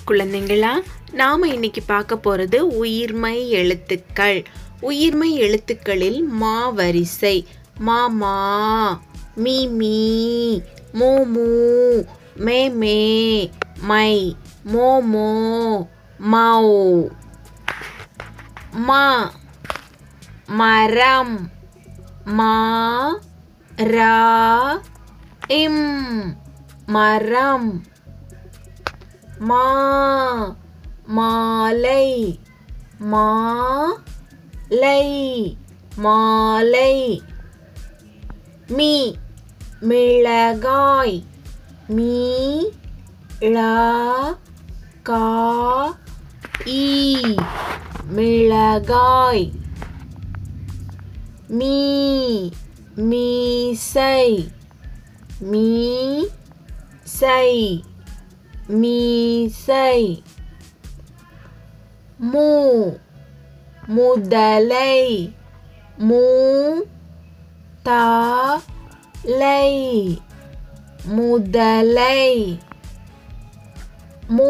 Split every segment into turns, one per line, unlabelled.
குழந்தைங்களா நாம் இன்னைக்கு பார்க்க போகிறது உயிர்மை எழுத்துக்கள் உயிர்மை எழுத்துக்களில் மா வரிசை மா மா மீ மீ மூ மூ மே மே மை மோ மோ மௌ மா மரம் மா ரா இம் மரம் மா மாலை மா லை மாலை மீ மிளகாய் மீ ழா கா ஈ மிளகாய் மீ மீசை மீ சை மீசை மூ முதலை மூ தா லை முதலை மூ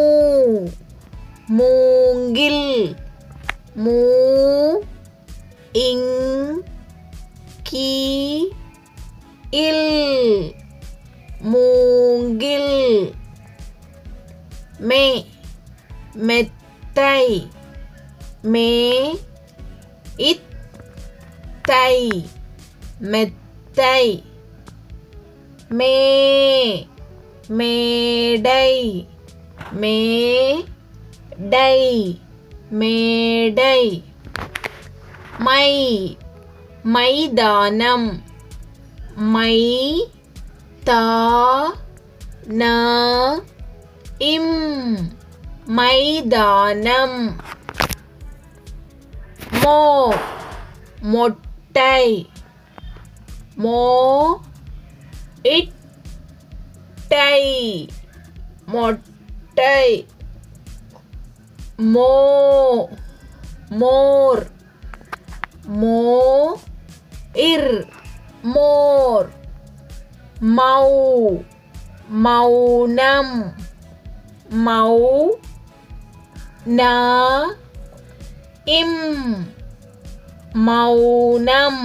மூங்கில் மூ இங் கீ இல் மூங்கில் மே மெத்தை மே இத்தை மெத்தை மே மேடை மே டை மேடை மை மைதானம் மை தா ந இம் மைதானம் மோ மொட்டை மோ இட்டை மொட்டை மோ மோர் மோ இர் மோர் மௌ மௌனம் மௌ ந இம் மௌனம்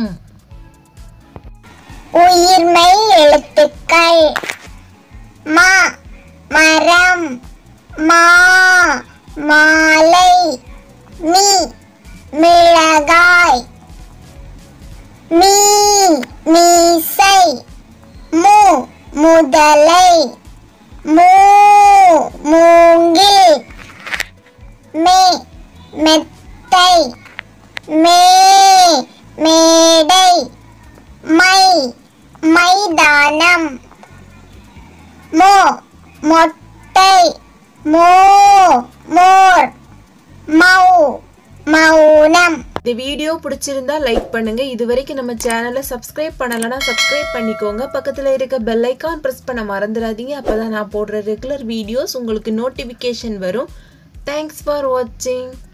உயிர்மை எழுத்துக்கள் மா மரம் மா மாலை மீ மிளகாய் மீ மீசை மு முதலை மூ மூங்கில் மே மெத்தை மே மேடை மை மைதானம் மோ மொட்டை மோ மோர் மௌ மௌனம்
இந்த வீடியோ பிடிச்சிருந்தா லைக் பண்ணுங்க இது வரைக்கும் நம்ம சேனலை சப்ஸ்கிரைப் பண்ணலைன்னா சப்ஸ்கிரைப் பண்ணிக்கோங்க பக்கத்தில் இருக்க பெல் ஐக்கான் ப்ரெஸ் பண்ண மறந்துடாதீங்க அப்பதான் நான் போடுற ரெகுலர் வீடியோஸ் உங்களுக்கு நோட்டிஃபிகேஷன் வரும் தேங்க்ஸ் ஃபார் வாட்சிங்